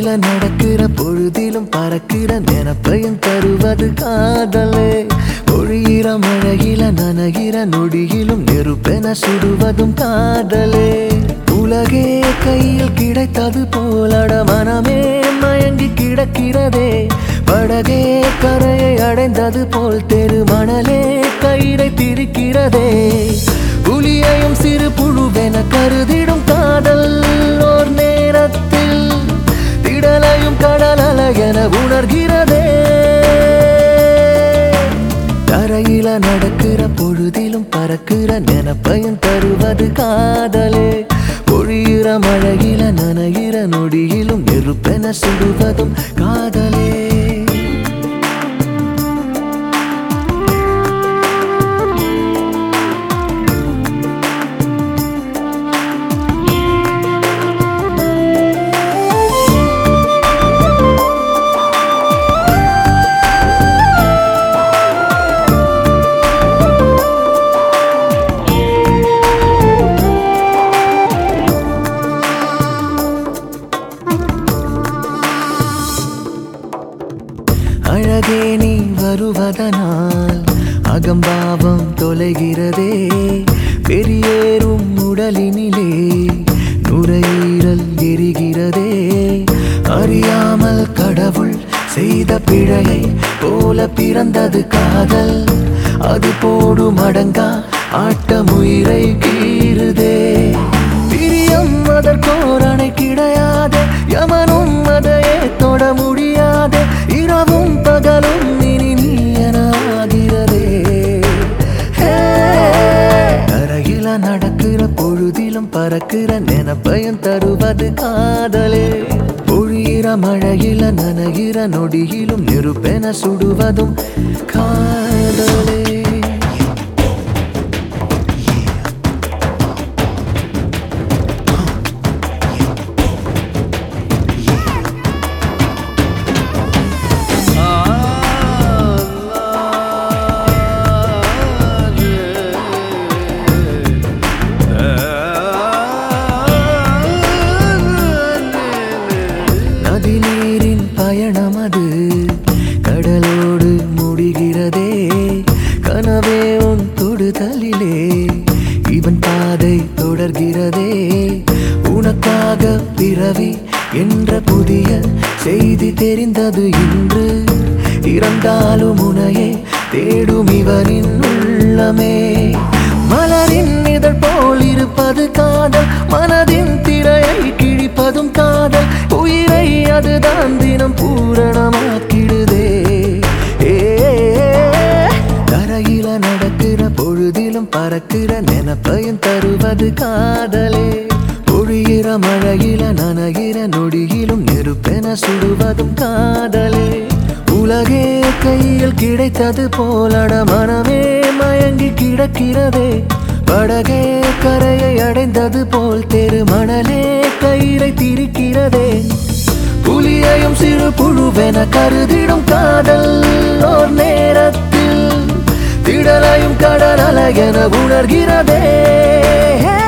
நடக்கிற பொழுதிலும் பறக்கிற நினப்பையும் தருவது காதலே பொழியிற மழையில நனைகிற நொடியிலும் நெருப்பென சுடுவதும் காதலே உலகே கையில் கிடைத்தது போலட மனமே மயங்கி கிடக்கிறதே படகே கரையை அடைந்தது போல் தெரு மணலே கயிறை திரிக்கிறதே புலியையும் சிறு புழுவென கருதிடும் காதல் ஓர் நேரத்தில் திடலையும் கடல் அலையென உணர்கிறதே தரையில நடக்கிற பொழுதிலும் பறக்கிற நினப்பையும் தருவது காதலே பொழியிற மழையில நனைகிற நொடியிலும் நெருப்பென சுடுவதும் காதலே அழகே நீ வருவதனால் அகம்பாவம் தொலைகிறதே பெரியேறும் உடலினிலே நுரையீரல் எரிகிறதே அறியாமல் கடவுள் செய்த பிழையை போல பிறந்தது காதல் அது போடும் அடங்கா ஆட்டமுயிரை கீறுதே பிரியம் அதற்கோரணை கிடையாது யமனும் அதையே தொட முடியாது இரவும் பகலும் இனி நீ என ஆகிறதே ஹே, தரையில நடக்கிற பொழுதிலும் பறக்கிற நினப்பையும் தருவது காதலே பொழியிற மழையில நனைகிற நொடியிலும் நெருப்பென சுடுவதும் காதலே நதி நீரின் பயணம் அது கடலோடு முடிகிறதே கனவே உன் தொடுதலிலே இவன் பாதை தொடர்கிறதே உனக்காக பிறவி என்ற புதிய செய்தி தெரிந்தது இன்று இறந்தாலும் உனையே தேடும் இவரின் உள்ளமே மலரின் இதழ் போல் இருப்பது காதல் மனதின் திரையை கிழிப்பதும் காதல் உயிரை அதுதான் தினம் பூரணமாக்கிடுதே ஏ, தரையில நடக்கிற பொழுதிலும் பறக்கிற நினப்பையும் தருவது காதலே பொழியிற மழையில நனைகிற நொடியிலும் நெருப்பென சுடுவதும் காதலே உலகே கையில் கிடைத்தது போலட மனமே மயங்கி கிடக்கிறதே படகே கரையை அடைந்தது போல் தெரு மணலே கயிறை திரிக்கிறதே புலியையும் சிறு புழுவென கருதிடும் காதல் ஓர் நேரத்தில் திடலையும் கடல் அலையென உணர்கிறதே